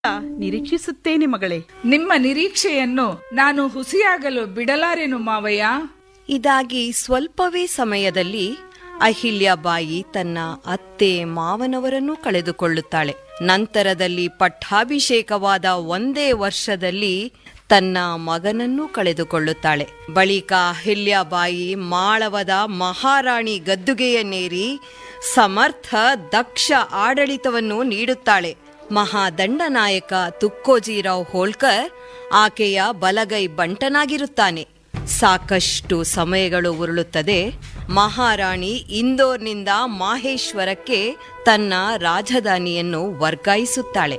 ನಿರೀಕ್ಷಿಸುತ್ತೇನೆ ಮಗಳೇ ನಿಮ್ಮ ನಿರೀಕ್ಷೆಯನ್ನು ನಾನು ಹುಸಿಯಾಗಲು ಬಿಡಲಾರೆನು ಮಾವಯ್ಯ ಇದಾಗಿ ಸ್ವಲ್ಪವೇ ಸಮಯದಲ್ಲಿ ಅಹಿಲ್ಯಾಬಾಯಿ ತನ್ನ ಅತ್ತೆ ಮಾವನವರನ್ನು ಕಳೆದುಕೊಳ್ಳುತ್ತಾಳೆ ನಂತರದಲ್ಲಿ ಪಟ್ಟಾಭಿಷೇಕವಾದ ಒಂದೇ ವರ್ಷದಲ್ಲಿ ತನ್ನ ಮಗನನ್ನು ಕಳೆದುಕೊಳ್ಳುತ್ತಾಳೆ ಬಳಿಕ ಅಹಿಲ್ಯಾಬಾಯಿ ಮಾಳವದ ಮಹಾರಾಣಿ ಗದ್ದುಗೆಯನ್ನೇರಿ ಸಮರ್ಥ ದಕ್ಷ ಆಡಳಿತವನ್ನು ನೀಡುತ್ತಾಳೆ ಮಹಾದಂಡನಾಯಕ ತುಕ್ಕೋಜಿರಾವ್ ಹೋಳ್ಕರ್ ಆಕೆಯ ಬಲಗೈ ಬಂಟನಾಗಿರುತ್ತಾನೆ ಸಾಕಷ್ಟು ಸಮಯಗಳು ಉರುಳುತ್ತದೆ ಮಹಾರಾಣಿ ಇಂದೋರ್ನಿಂದ ಮಾಹೇಶ್ವರಕ್ಕೆ ತನ್ನ ರಾಜಧಾನಿಯನ್ನು ವರ್ಗಾಯಿಸುತ್ತಾಳೆ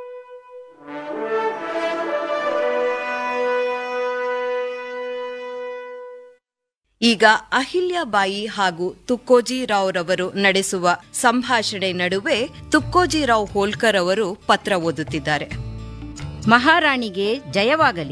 ಈಗ ಅಹಿಲ್ಯಾಬಾಯಿ ಹಾಗೂ ತುಕ್ಕೋಜಿರಾವ್ರವರು ನಡೆಸುವ ಸಂಭಾಷಣೆ ನಡುವೆ ತುಕ್ಕೋಜಿರಾವ್ ಹೋಲ್ಕರ್ ಅವರು ಪತ್ರ ಓದುತ್ತಿದ್ದಾರೆ ಮಹಾರಾಣಿಗೆ ಜಯವಾಗಲಿ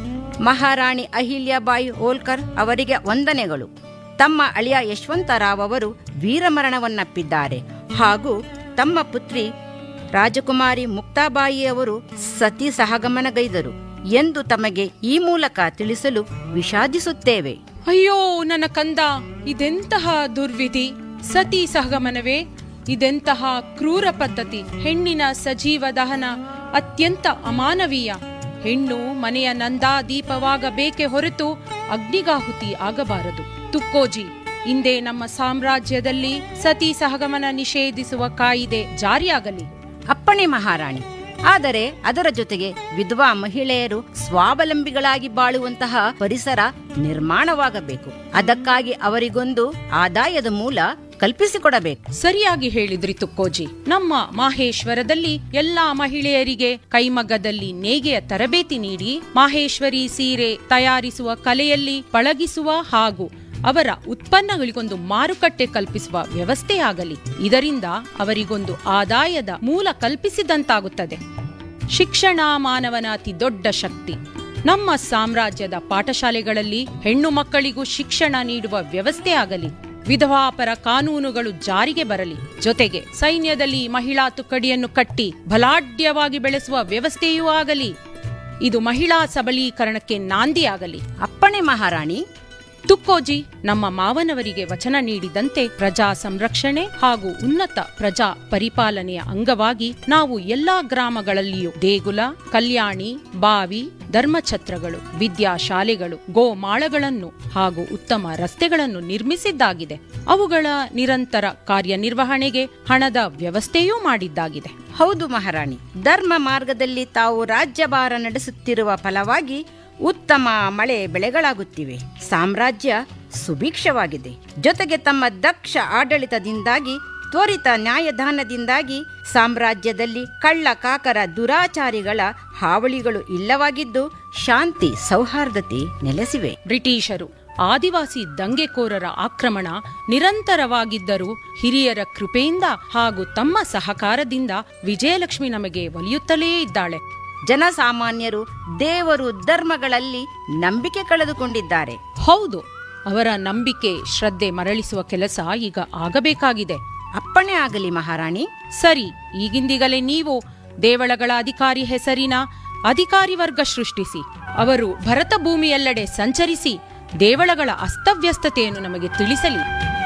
ಮಹಾರಾಣಿ ಅಹಿಲ್ಯಾಬಾಯಿ ಹೋಲ್ಕರ್ ಅವರಿಗೆ ವಂದನೆಗಳು ತಮ್ಮ ಅಳಿಯ ಯಶವಂತರಾವ್ ಅವರು ವೀರಮರಣವನ್ನಪ್ಪಿದ್ದಾರೆ ಹಾಗೂ ತಮ್ಮ ಪುತ್ರಿ ರಾಜಕುಮಾರಿ ಮುಕ್ತಾಬಾಯಿ ಅವರು ಸತಿ ಸಹಗಮನಗೈದರು ಎಂದು ತಮಗೆ ಈ ಮೂಲಕ ತಿಳಿಸಲು ವಿಷಾದಿಸುತ್ತೇವೆ ಅಯ್ಯೋ ನನ್ನ ಕಂದ ಇದೆಂತಹ ದುರ್ವಿಧಿ ಸತಿ ಸಹಗಮನವೇ ಇದೆಂತಹ ಕ್ರೂರ ಪದ್ಧತಿ ಹೆಣ್ಣಿನ ಸಜೀವ ದಹನ ಅತ್ಯಂತ ಅಮಾನವೀಯ ಹೆಣ್ಣು ಮನೆಯ ನಂದಾ ದೀಪವಾಗಬೇಕೆ ಹೊರತು ಅಗ್ನಿಗಾಹುತಿ ಆಗಬಾರದು ತುಕ್ಕೋಜಿ ಇಂದೇ ನಮ್ಮ ಸಾಮ್ರಾಜ್ಯದಲ್ಲಿ ಸತಿ ಸಹಗಮನ ನಿಷೇಧಿಸುವ ಕಾಯಿದೆ ಜಾರಿಯಾಗಲಿ ಅಪ್ಪಣೆ ಮಹಾರಾಣಿ ಆದರೆ ಅದರ ಜೊತೆಗೆ ವಿಧವಾ ಮಹಿಳೆಯರು ಸ್ವಾವಲಂಬಿಗಳಾಗಿ ಬಾಳುವಂತಹ ಪರಿಸರ ನಿರ್ಮಾಣವಾಗಬೇಕು ಅದಕ್ಕಾಗಿ ಅವರಿಗೊಂದು ಆದಾಯದ ಮೂಲ ಕಲ್ಪಿಸಿಕೊಡಬೇಕು ಸರಿಯಾಗಿ ಹೇಳಿದ್ರಿ ತುಕ್ಕೋಜಿ ನಮ್ಮ ಮಾಹೇಶ್ವರದಲ್ಲಿ ಎಲ್ಲಾ ಮಹಿಳೆಯರಿಗೆ ಕೈಮಗ್ಗದಲ್ಲಿ ನೇಯ್ಗೆಯ ತರಬೇತಿ ನೀಡಿ ಮಾಹೇಶ್ವರಿ ಸೀರೆ ತಯಾರಿಸುವ ಕಲೆಯಲ್ಲಿ ಪಳಗಿಸುವ ಹಾಗೂ ಅವರ ಉತ್ಪನ್ನಗಳಿಗೊಂದು ಮಾರುಕಟ್ಟೆ ಕಲ್ಪಿಸುವ ವ್ಯವಸ್ಥೆಯಾಗಲಿ ಇದರಿಂದ ಅವರಿಗೊಂದು ಆದಾಯದ ಮೂಲ ಕಲ್ಪಿಸಿದಂತಾಗುತ್ತದೆ ಶಿಕ್ಷಣ ಮಾನವನ ಅತಿ ದೊಡ್ಡ ಶಕ್ತಿ ನಮ್ಮ ಸಾಮ್ರಾಜ್ಯದ ಪಾಠಶಾಲೆಗಳಲ್ಲಿ ಹೆಣ್ಣು ಮಕ್ಕಳಿಗೂ ಶಿಕ್ಷಣ ನೀಡುವ ವ್ಯವಸ್ಥೆ ಆಗಲಿ ವಿಧವಾಪರ ಕಾನೂನುಗಳು ಜಾರಿಗೆ ಬರಲಿ ಜೊತೆಗೆ ಸೈನ್ಯದಲ್ಲಿ ಮಹಿಳಾ ತುಕಡಿಯನ್ನು ಕಟ್ಟಿ ಬಲಾಢ್ಯವಾಗಿ ಬೆಳೆಸುವ ವ್ಯವಸ್ಥೆಯೂ ಆಗಲಿ ಇದು ಮಹಿಳಾ ಸಬಲೀಕರಣಕ್ಕೆ ನಾಂದಿಯಾಗಲಿ ಅಪ್ಪಣೆ ಮಹಾರಾಣಿ ತುಕ್ಕೋಜಿ ನಮ್ಮ ಮಾವನವರಿಗೆ ವಚನ ನೀಡಿದಂತೆ ಪ್ರಜಾ ಸಂರಕ್ಷಣೆ ಹಾಗೂ ಉನ್ನತ ಪ್ರಜಾ ಪರಿಪಾಲನೆಯ ಅಂಗವಾಗಿ ನಾವು ಎಲ್ಲಾ ಗ್ರಾಮಗಳಲ್ಲಿಯೂ ದೇಗುಲ ಕಲ್ಯಾಣಿ ಬಾವಿ ಧರ್ಮಛತ್ರಗಳು ವಿದ್ಯಾಶಾಲೆಗಳು ಗೋಮಾಳಗಳನ್ನು ಹಾಗೂ ಉತ್ತಮ ರಸ್ತೆಗಳನ್ನು ನಿರ್ಮಿಸಿದ್ದಾಗಿದೆ ಅವುಗಳ ನಿರಂತರ ಕಾರ್ಯನಿರ್ವಹಣೆಗೆ ಹಣದ ವ್ಯವಸ್ಥೆಯೂ ಮಾಡಿದ್ದಾಗಿದೆ ಹೌದು ಮಹಾರಾಣಿ ಧರ್ಮ ಮಾರ್ಗದಲ್ಲಿ ತಾವು ರಾಜ್ಯಭಾರ ನಡೆಸುತ್ತಿರುವ ಫಲವಾಗಿ ಉತ್ತಮ ಮಳೆ ಬೆಳೆಗಳಾಗುತ್ತಿವೆ ಸಾಮ್ರಾಜ್ಯ ಸುಭಿಕ್ಷವಾಗಿದೆ ಜೊತೆಗೆ ತಮ್ಮ ದಕ್ಷ ಆಡಳಿತದಿಂದಾಗಿ ತ್ವರಿತ ನ್ಯಾಯದಾನದಿಂದಾಗಿ ಸಾಮ್ರಾಜ್ಯದಲ್ಲಿ ಕಳ್ಳ ಕಾಕರ ದುರಾಚಾರಿಗಳ ಹಾವಳಿಗಳು ಇಲ್ಲವಾಗಿದ್ದು ಶಾಂತಿ ಸೌಹಾರ್ದತೆ ನೆಲೆಸಿವೆ ಬ್ರಿಟಿಷರು ಆದಿವಾಸಿ ದಂಗೆಕೋರರ ಆಕ್ರಮಣ ನಿರಂತರವಾಗಿದ್ದರೂ ಹಿರಿಯರ ಕೃಪೆಯಿಂದ ಹಾಗೂ ತಮ್ಮ ಸಹಕಾರದಿಂದ ವಿಜಯಲಕ್ಷ್ಮಿ ನಮಗೆ ಒಲಿಯುತ್ತಲೇ ಇದ್ದಾಳೆ ಜನಸಾಮಾನ್ಯರು ದೇವರು ಧರ್ಮಗಳಲ್ಲಿ ನಂಬಿಕೆ ಕಳೆದುಕೊಂಡಿದ್ದಾರೆ ಹೌದು ಅವರ ನಂಬಿಕೆ ಶ್ರದ್ಧೆ ಮರಳಿಸುವ ಕೆಲಸ ಈಗ ಆಗಬೇಕಾಗಿದೆ ಅಪ್ಪಣೆ ಆಗಲಿ ಮಹಾರಾಣಿ ಸರಿ ಈಗಿಂದೀಗಲೇ ನೀವು ದೇವಳಗಳ ಅಧಿಕಾರಿ ಹೆಸರಿನ ಅಧಿಕಾರಿ ವರ್ಗ ಸೃಷ್ಟಿಸಿ ಅವರು ಭರತ ಭೂಮಿಯೆಲ್ಲೆಡೆ ಸಂಚರಿಸಿ ದೇವಳಗಳ ಅಸ್ತವ್ಯಸ್ತತೆಯನ್ನು ನಮಗೆ ತಿಳಿಸಲಿ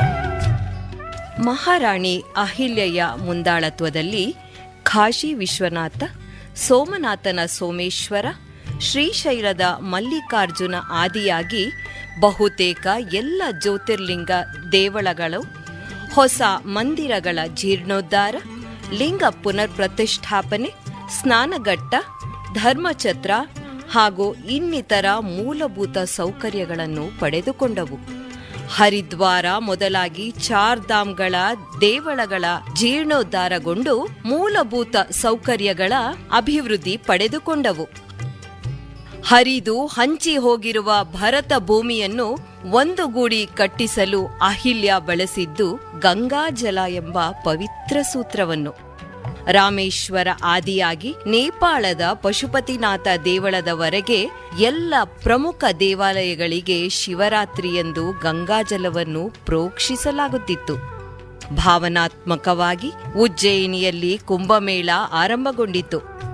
ಮಹಾರಾಣಿ ಅಹಿಲ್ಯೆಯ ಮುಂದಾಳತ್ವದಲ್ಲಿ ಕಾಶಿ ವಿಶ್ವನಾಥ ಸೋಮನಾಥನ ಸೋಮೇಶ್ವರ ಶ್ರೀಶೈಲದ ಮಲ್ಲಿಕಾರ್ಜುನ ಆದಿಯಾಗಿ ಬಹುತೇಕ ಎಲ್ಲ ಜ್ಯೋತಿರ್ಲಿಂಗ ದೇವಳಗಳು ಹೊಸ ಮಂದಿರಗಳ ಜೀರ್ಣೋದ್ಧಾರ ಲಿಂಗ ಪುನರ್ ಪ್ರತಿಷ್ಠಾಪನೆ ಸ್ನಾನಘಟ್ಟ ಧರ್ಮಛತ್ರ ಹಾಗೂ ಇನ್ನಿತರ ಮೂಲಭೂತ ಸೌಕರ್ಯಗಳನ್ನು ಪಡೆದುಕೊಂಡವು ಹರಿದ್ವಾರ ಮೊದಲಾಗಿ ಚಾರ್ ಧಾಮ್ಗಳ ದೇವಳಗಳ ಜೀರ್ಣೋದ್ಧಾರಗೊಂಡು ಮೂಲಭೂತ ಸೌಕರ್ಯಗಳ ಅಭಿವೃದ್ಧಿ ಪಡೆದುಕೊಂಡವು ಹರಿದು ಹಂಚಿ ಹೋಗಿರುವ ಭರತ ಭೂಮಿಯನ್ನು ಒಂದುಗೂಡಿ ಕಟ್ಟಿಸಲು ಅಹಿಲ್ಯ ಬಳಸಿದ್ದು ಗಂಗಾಜಲ ಎಂಬ ಪವಿತ್ರ ಸೂತ್ರವನ್ನು ರಾಮೇಶ್ವರ ಆದಿಯಾಗಿ ನೇಪಾಳದ ಪಶುಪತಿನಾಥ ದೇವಳದವರೆಗೆ ಎಲ್ಲ ಪ್ರಮುಖ ದೇವಾಲಯಗಳಿಗೆ ಶಿವರಾತ್ರಿಯಂದು ಗಂಗಾಜಲವನ್ನು ಪ್ರೋಕ್ಷಿಸಲಾಗುತ್ತಿತ್ತು ಭಾವನಾತ್ಮಕವಾಗಿ ಉಜ್ಜಯಿನಿಯಲ್ಲಿ ಕುಂಭಮೇಳ ಆರಂಭಗೊಂಡಿತು